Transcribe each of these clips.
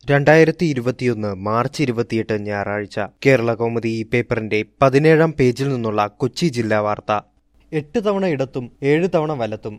രണ്ടായിരത്തി ഇരുപത്തിയൊന്ന് മാർച്ച് ഇരുപത്തിയെട്ട് ഞായറാഴ്ച കേരള കൗമുദി ഈ പേപ്പറിന്റെ പതിനേഴാം പേജിൽ നിന്നുള്ള കൊച്ചി ജില്ലാ വാർത്ത എട്ട് തവണ ഇടത്തും ഏഴ് തവണ വലത്തും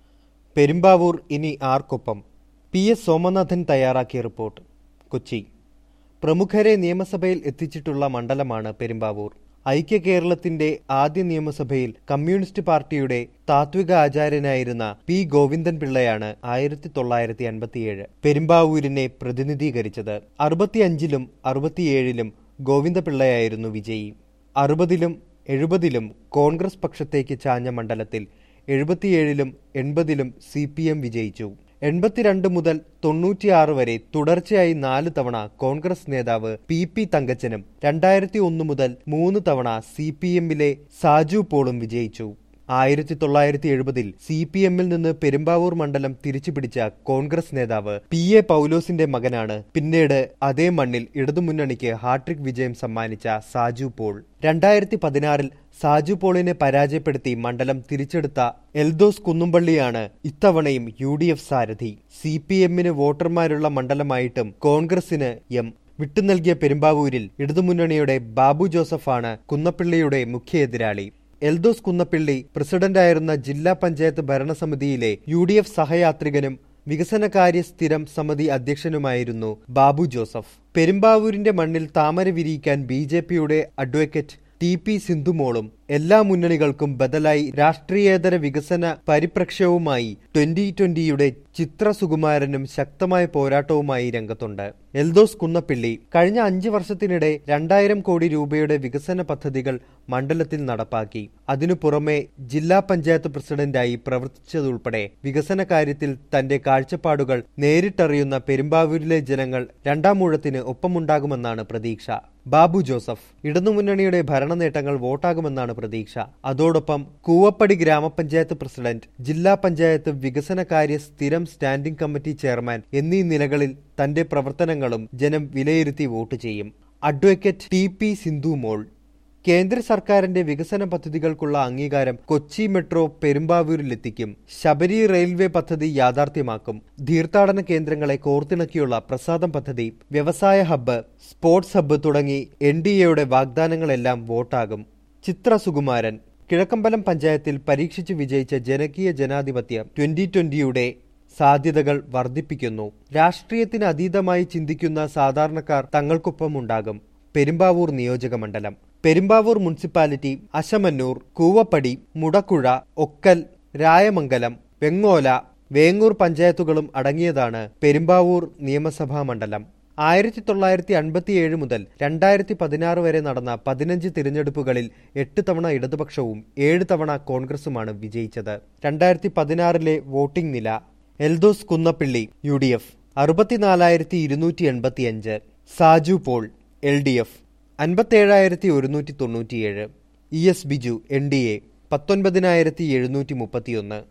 പെരുമ്പാവൂർ ഇനി ആർക്കൊപ്പം പി എസ് സോമനാഥൻ തയ്യാറാക്കിയ റിപ്പോർട്ട് കൊച്ചി പ്രമുഖരെ നിയമസഭയിൽ എത്തിച്ചിട്ടുള്ള മണ്ഡലമാണ് പെരുമ്പാവൂർ ഐക്യ കേരളത്തിന്റെ ആദ്യ നിയമസഭയിൽ കമ്മ്യൂണിസ്റ്റ് പാർട്ടിയുടെ താത്വിക ആചാര്യനായിരുന്ന പി ഗോവിന്ദൻ പിള്ളയാണ് ആയിരത്തി തൊള്ളായിരത്തി അൻപത്തിയേഴ് പെരുമ്പാവൂരിനെ പ്രതിനിധീകരിച്ചത് അറുപത്തിയഞ്ചിലും അറുപത്തിയേഴിലും ഗോവിന്ദപിള്ളയായിരുന്നു വിജയി അറുപതിലും എഴുപതിലും കോൺഗ്രസ് പക്ഷത്തേക്ക് ചാഞ്ഞ മണ്ഡലത്തിൽ എഴുപത്തിയേഴിലും എൺപതിലും സി പി എം വിജയിച്ചു എൺപത്തിരണ്ട് മുതൽ തൊണ്ണൂറ്റിയാറ് വരെ തുടർച്ചയായി നാല് തവണ കോൺഗ്രസ് നേതാവ് പി പി തങ്കച്ചനും രണ്ടായിരത്തി ഒന്ന് മുതൽ മൂന്ന് തവണ സി പി എമ്മിലെ സാജു പോളും വിജയിച്ചു ആയിരത്തി തൊള്ളായിരത്തി എഴുപതിൽ സി പി എമ്മിൽ നിന്ന് പെരുമ്പാവൂർ മണ്ഡലം തിരിച്ചുപിടിച്ച കോൺഗ്രസ് നേതാവ് പി എ പൗലോസിന്റെ മകനാണ് പിന്നീട് അതേ മണ്ണിൽ ഇടതുമുന്നണിക്ക് ഹാട്രിക് വിജയം സമ്മാനിച്ച സാജു പോൾ രണ്ടായിരത്തി പതിനാറിൽ സാജു പോളിനെ പരാജയപ്പെടുത്തി മണ്ഡലം തിരിച്ചെടുത്ത എൽദോസ് കുന്നുംപള്ളിയാണ് ഇത്തവണയും യു ഡി എഫ് സാരഥി സി പി എമ്മിന് വോട്ടർമാരുള്ള മണ്ഡലമായിട്ടും കോൺഗ്രസിന് എം വിട്ടുനൽകിയ പെരുമ്പാവൂരിൽ ഇടതുമുന്നണിയുടെ ബാബു ജോസഫാണ് കുന്നപ്പിള്ളിയുടെ മുഖ്യ എതിരാളി എൽദോസ് കുന്നപ്പിള്ളി പ്രസിഡന്റായിരുന്ന ജില്ലാ പഞ്ചായത്ത് ഭരണസമിതിയിലെ യു ഡി എഫ് സഹയാത്രികനും വികസനകാര്യ സ്ഥിരം സമിതി അധ്യക്ഷനുമായിരുന്നു ബാബു ജോസഫ് പെരുമ്പാവൂരിന്റെ മണ്ണിൽ താമര വിരിയിക്കാൻ ബി ജെ പിയുടെ അഡ്വക്കേറ്റ് ടി പി സിന്ധുമോളും എല്ലാ മുന്നണികൾക്കും ബദലായി രാഷ്ട്രീയേതര വികസന പരിപ്രക്ഷ്യവുമായി ട്വന്റി ട്വന്റിയുടെ ചിത്ര സുകുമാരനും ശക്തമായ പോരാട്ടവുമായി രംഗത്തുണ്ട് എൽദോസ് കുന്നപ്പിള്ളി കഴിഞ്ഞ അഞ്ച് വർഷത്തിനിടെ രണ്ടായിരം കോടി രൂപയുടെ വികസന പദ്ധതികൾ മണ്ഡലത്തിൽ നടപ്പാക്കി അതിനു പുറമെ ജില്ലാ പഞ്ചായത്ത് പ്രസിഡന്റായി പ്രവർത്തിച്ചതുൾപ്പെടെ വികസന കാര്യത്തിൽ തന്റെ കാഴ്ചപ്പാടുകൾ നേരിട്ടറിയുന്ന പെരുമ്പാവൂരിലെ ജനങ്ങൾ രണ്ടാം ഊഴത്തിന് ഒപ്പമുണ്ടാകുമെന്നാണ് പ്രതീക്ഷ ബാബു ജോസഫ് ഇടതുമുന്നണിയുടെ ഭരണ നേട്ടങ്ങൾ വോട്ടാകുമെന്നാണ് പ്രതീക്ഷ അതോടൊപ്പം കൂവപ്പടി ഗ്രാമപഞ്ചായത്ത് പ്രസിഡന്റ് ജില്ലാ പഞ്ചായത്ത് വികസനകാര്യ സ്ഥിരം സ്റ്റാൻഡിംഗ് കമ്മിറ്റി ചെയർമാൻ എന്നീ നിലകളിൽ തന്റെ പ്രവർത്തനങ്ങളും ജനം വിലയിരുത്തി വോട്ട് ചെയ്യും advocate T P Sindhu Mol കേന്ദ്ര സർക്കാരിന്റെ വികസന പദ്ധതികൾക്കുള്ള അംഗീകാരം കൊച്ചി മെട്രോ പെരുമ്പാവൂരിലെത്തിക്കും ശബരി റെയിൽവേ പദ്ധതി യാഥാർത്ഥ്യമാക്കും തീർത്ഥാടന കേന്ദ്രങ്ങളെ കോർത്തിണക്കിയുള്ള പ്രസാദം പദ്ധതി വ്യവസായ ഹബ്ബ് സ്പോർട്സ് ഹബ്ബ് തുടങ്ങി എൻ ഡി എയുടെ വാഗ്ദാനങ്ങളെല്ലാം വോട്ടാകും ചിത്ര സുകുമാരൻ കിഴക്കമ്പലം പഞ്ചായത്തിൽ പരീക്ഷിച്ചു വിജയിച്ച ജനകീയ ജനാധിപത്യം ട്വന്റി ട്വന്റിയുടെ സാധ്യതകൾ വർദ്ധിപ്പിക്കുന്നു രാഷ്ട്രീയത്തിന് അതീതമായി ചിന്തിക്കുന്ന സാധാരണക്കാർ തങ്ങൾക്കൊപ്പം ഉണ്ടാകും പെരുമ്പാവൂർ നിയോജക മണ്ഡലം പെരുമ്പാവൂർ മുനിസിപ്പാലിറ്റി അശമന്നൂർ കൂവപ്പടി മുടക്കുഴ ഒക്കൽ രായമംഗലം വെങ്ങോല വേങ്ങൂർ പഞ്ചായത്തുകളും അടങ്ങിയതാണ് പെരുമ്പാവൂർ നിയമസഭാ മണ്ഡലം ആയിരത്തി തൊള്ളായിരത്തി അൻപത്തിയേഴ് മുതൽ രണ്ടായിരത്തി പതിനാറ് വരെ നടന്ന പതിനഞ്ച് തിരഞ്ഞെടുപ്പുകളിൽ എട്ട് തവണ ഇടതുപക്ഷവും ഏഴ് തവണ കോൺഗ്രസുമാണ് വിജയിച്ചത് രണ്ടായിരത്തി പതിനാറിലെ വോട്ടിംഗ് നില Eldhose Kunnappilly U D F അറുപത്തിനാലായിരത്തി ഇരുന്നൂറ്റി എൺപത്തിയഞ്ച് Saju Paul L D F അൻപത്തേഴായിരത്തി ഒരുന്നൂറ്റി തൊണ്ണൂറ്റിയേഴ് E S Biju N D A പത്തൊൻപതിനായിരത്തി എഴുന്നൂറ്റി മുപ്പത്തിയൊന്ന്